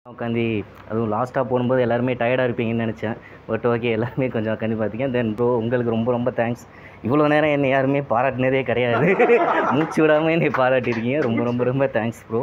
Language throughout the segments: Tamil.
உட்காந்து அதுவும் லாஸ்ட்டாக போகும்போது எல்லாருமே டயர்டாக இருப்பீங்கன்னு நினச்சேன் பட் ஓகே எல்லாருமே கொஞ்சம் உட்காந்து பார்த்தீங்க தென் ப்ரோ உங்களுக்கு ரொம்ப ரொம்ப தேங்க்ஸ் இவ்வளோ நேரம் என்னை யாருமே பாராட்டினதே கிடையாது மூச்சு விடாமல் என்னை பாராட்டியிருக்கீங்க ரொம்ப ரொம்ப ரொம்ப தேங்க்ஸ் ப்ரோ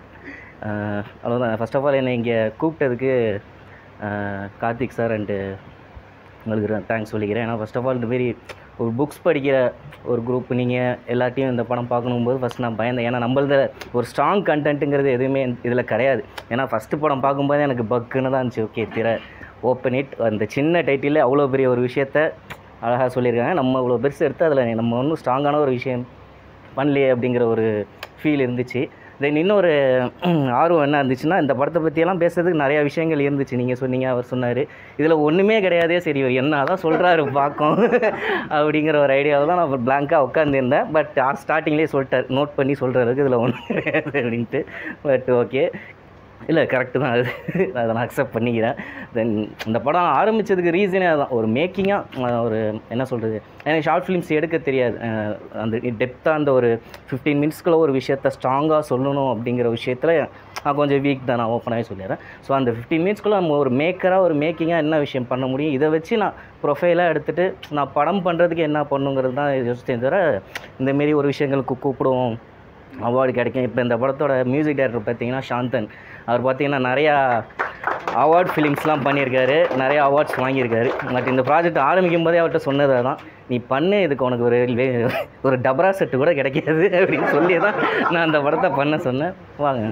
அவ்வளோதான் ஃபர்ஸ்ட் ஆஃப் ஆல் என்னை இங்கே கூப்பிட்டதுக்கு ஆஹ், கார்த்திக் சார் அண்டு உங்களுக்கு தேங்க்ஸ் சொல்லிக்கிறேன் ஏன்னா ஃபர்ஸ்ட் ஆஃப் ஆல் இந்த மாரி ஒரு புக்ஸ் படிக்கிற ஒரு குரூப் நீங்கள் எல்லாத்தையும் இந்த படம் பார்க்கணும் போது ஃபஸ்ட் நான் பயந்தேன் ஏன்னா நம்மளது ஒரு ஸ்ட்ராங் கண்டென்ட்டுங்கிறது எதுவுமே இதில் கிடையாது ஏன்னா ஃபஸ்ட்டு படம் பார்க்கும்போது எனக்கு பக்குன்னு தான் இருந்துச்சு ஓகே திரை ஓப்பன் இட் அந்த சின்ன டைட்டிலே அவ்வளோ பெரிய ஒரு விஷயத்த அழகாக சொல்லியிருக்காங்க நம்ம இவ்வளோ பெருசு எடுத்து அதில் நம்ம ஒன்றும் ஸ்ட்ராங்கான ஒரு விஷயம் பண்ணலையே அப்படிங்கிற ஒரு ஃபீல் இருந்துச்சு தென் இன்னொரு ஆர்வம் என்ன இருந்துச்சுன்னா இந்த படத்தை பற்றியெல்லாம் பேசுறதுக்கு நிறையா விஷயங்கள் இருந்துச்சு நீங்கள் சொன்னீங்க அவர் சொன்னார் இதில் ஒன்றுமே கிடையாதே சரி இவர் என்ன தான் சொல்கிறாரு பார்க்கும் அப்படிங்கிற ஒரு ஐடியாவில் தான் நான் பிளாங்காக உட்காந்துருந்தேன் பட் ஸ்டார்டிங்லேயே சொல்லிட்டார் நோட் பண்ணி சொல்கிறதுக்கு இதில் ஒன்றும் கிடையாது அப்படின்ட்டு பட் ஓகே இல்லை கரெக்டு தான் அது அதை நான் அக்செப்ட் பண்ணிக்கிறேன் தென் இந்த படம் ஆரம்பித்ததுக்கு ரீசனே அதுதான் ஒரு மேக்கிங்காக ஒரு என்ன சொல்கிறது எனக்கு ஷார்ட் ஃபிலிம்ஸ் எடுக்க தெரியாது அஹ் அந்த டெப்த்தாக அந்த ஒரு ஃபிஃப்டீன் மினிட்ஸ்க்குள்ள ஒரு விஷயத்த ஸ்ட்ராங்காக சொல்லணும் அப்படிங்கிற விஷயத்தில் நான் கொஞ்சம் வீக் தான் நான் ஓப்பனாகவே சொல்லிடுறேன் ஸோ அந்த ஃபிஃப்டீன் மினிட்ஸ்க்குள்ளே நம்ம ஒரு மேக்கராக ஒரு மேக்கிங்காக என்ன விஷயம் பண்ண முடியும் இதை வச்சு நான் ப்ரொஃபைலாக எடுத்துகிட்டு நான் படம் பண்ணுறதுக்கு என்ன பண்ணுங்கிறது தான் யோசிச்சேன் தவிர இந்தமாரி ஒரு விஷயங்களுக்கு கூப்பிடுவோம் அவார்டு கிடைக்கும் இப்போ இந்த படத்தோட மியூசிக் டைரக்டர் பார்த்தீங்கன்னா சாந்தன் அவர் பார்த்தீங்கன்னா நிறையா அவார்ட் ஃபிலிம்ஸ்லாம் பண்ணியிருக்காரு நிறைய அவார்ட்ஸ் வாங்கியிருக்காரு பட் இந்த ப்ராஜெக்ட் ஆரம்பிக்கும் போதே அவர்கிட்ட சொன்னது தான் நீ பண்ணு இதுக்கு உனக்கு ஒரு வே- ஒரு டபரா செட்டு கூட கிடைக்காது அப்படின்னு சொல்லி தான் நான் அந்த படத்தை பண்ண சொன்னேன் வாங்க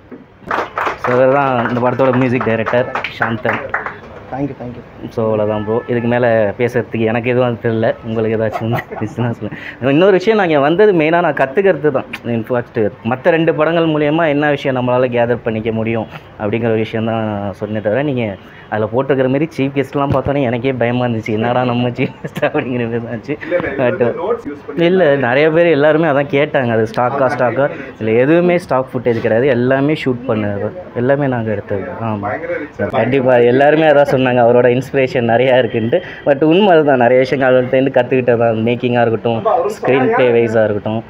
ஸோ இவர் தான் இந்த படத்தோட music director Santhan thank you thank you so அவ்வளோதான் ப்ரோ இதுக்கு மேலே பேசுகிறதுக்கு எனக்கு எதுவும் தெரியல உங்களுக்கு ஏதாச்சும் இருந்துச்சுன்னா சொல்லுங்கள் இன்னொரு விஷயம் நான் இங்கே வந்தது மெயினாக நான் கற்றுக்கிறது தான் இன்ஃபேக்ட் மற்ற ரெண்டு படங்கள் மூலயமா என்ன விஷயம் நம்மளால் கேதர் பண்ணிக்க முடியும் அப்படிங்கிற ஒரு விஷயம் தான் சொன்னே தவிர நீங்கள் அதில் போட்டிருக்கிற மாதிரி சீஃப் கெஸ்ட்லாம் பார்த்தோன்னே எனக்கே பயமாக இருந்துச்சு என்னடா நம்ம சீஃப் கெஸ்ட் அப்படிங்கிற மாதிரி தான் இருந்துச்சு பட் இல்லை நிறைய பேர் எல்லாருமே அதான் கேட்டாங்க அது ஸ்டாக்கா ஸ்டாக்கா இல்லை எதுவுமே ஸ்டாக் ஃபுட்டேஜ் கிடையாது எல்லாமே ஷூட் பண்ணது எல்லாமே நாங்கள் எடுத்தது ஆமாம் கண்டிப்பாக எல்லாருமே அதான் சொன்னாங்க அவரோட இன்ஸ்பிரேஷன் நிறையா இருக்குன்ட்டு பட் உண்மை அதுதான் நிறைய விஷயங்கள் அவர்கிட்ட கற்றுக்கிட்டது தான் மேக்கிங்காக இருக்கட்டும் ஸ்க்ரீன் ப்ளே வைஸாக இருக்கட்டும்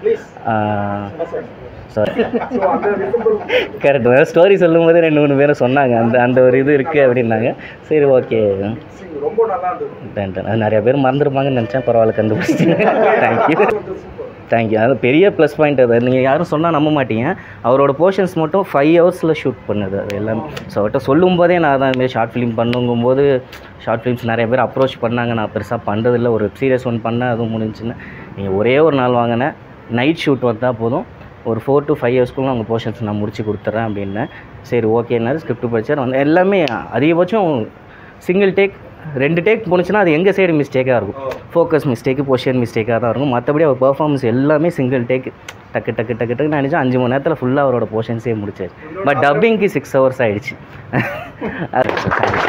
சாரி கரெக்ட் ஸ்டோரி சொல்லும்போது ரெண்டு மூணு பேரும் சொன்னாங்க அந்த அந்த ஒரு இது இருக்குது அப்படின்னாங்க சரி ஓகே ரொம்ப நல்லா இருந்தது அது நிறைய பேர் மறந்துருப்பாங்கன்னு நினச்சேன் பரவாயில்ல கண்டுபிடிச்சிங்க தேங்க்யூ தேங்க்யூ அது பெரிய ப்ளஸ் பாயிண்ட் அது நீங்கள் யாரும் சொன்னால் நம்ப மாட்டீங்க அவரோட போர்ஷன்ஸ் மட்டும் ஃபைவ் ஹவர்ஸில் ஷூட் பண்ணுது அது எல்லாமே ஸோ அவர்கிட்ட சொல்லும் போதே நான் தான் இதுமாரி ஷார்ட் ஃபிலிம் பண்ணுங்கும்போது ஷார்ட் ஃபிலிம்ஸ் நிறைய பேர் அப்ரோச் பண்ணாங்க நான் பெருசாக பண்ணுறதில்ல ஒரு சீரியஸ் ஒன் பண்ணேன் அதுவும் முடிஞ்சுன்னு நீங்கள் ஒரே ஒரு நாள் வாங்கினேன் நைட் ஷூட் வந்தால் போதும் ஒரு ஃபோர் டு ஃபைவ் ஹவர்ஸ்க்குள்ள உங்கள் போர்ஷன்ஸ் நான் முடிச்சு கொடுத்துட்றேன் அப்படின்னேன் சரி ஓகேன்னாரு ஸ்கிரிப்ட் படிச்சார் வந்து எல்லாமே அதிகபட்சம் சிங்கிள் டேக் ரெண்டு டேக் போணுச்சுன்னா அது எங்கள் சைடு மிஸ்டேக்காக இருக்கும் ஃபோக்கஸ் மிஸ்டேக்கு பொசிஷன் மிஸ்டேக்காக தான் இருக்கும் மற்றபடி அவர் பெர்ஃபார்மன்ஸ் எல்லாமே சிங்கிள் டேக் டக்கு டக்கு டக்கு டக்கு நினச்சா அஞ்சு மணி நேரத்தில் ஃபுல்லாக அவரோட போர்ஷன்ஸே முடிச்சாச்சு பட் டப்பிங்க்கு சிக்ஸ் ஹவர்ஸ் ஆகிடுச்சு